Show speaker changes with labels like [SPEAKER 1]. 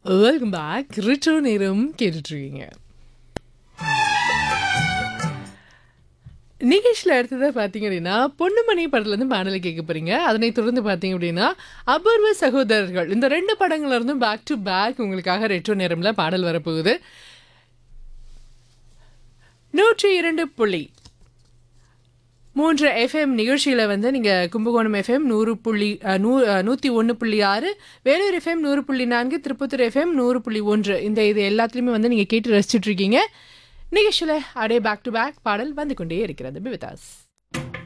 [SPEAKER 1] welcome back return நேரம் கேட்டுட்ருக்கீங்க நிகழ்ச்சியில் அடுத்ததாக பார்த்தீங்க அப்படின்னா பொன்னுமணி படத்துலேருந்து பாடலை கேட்க போகிறீங்க அதனை தொடர்ந்து பார்த்தீங்க அப்படின்னா அபூர்வ சகோதரர்கள் இந்த ரெண்டு படங்கள்ல இருந்தும் பேக் டு பேக் உங்களுக்காக ரெட்ரோ நேரமில் பாடல் வரப்போகுது நூற்றி இரண்டு புள்ளி மூன்று எஃப்எம் நிகழ்ச்சியில் வந்து நீங்கள் கும்பகோணம் எஃப்எம் நூறு புள்ளி அஹ், நூ அஹ், நூற்றி ஒன்று புள்ளி ஆறு வேலூர் எஃப்எம் நூறு புள்ளி நான்கு திருப்பத்தூர் எஃப்எம் நூறு புள்ளி ஒன்று இந்த இது எல்லாத்துலேயுமே வந்து நீங்கள் கேட்டு ரசிச்சுட்டு இருக்கீங்க நிகழ்ச்சியில் அப்படியே பேக் டு பேக் பாடல் வந்து கொண்டே இருக்கிறது பிவிதாஸ்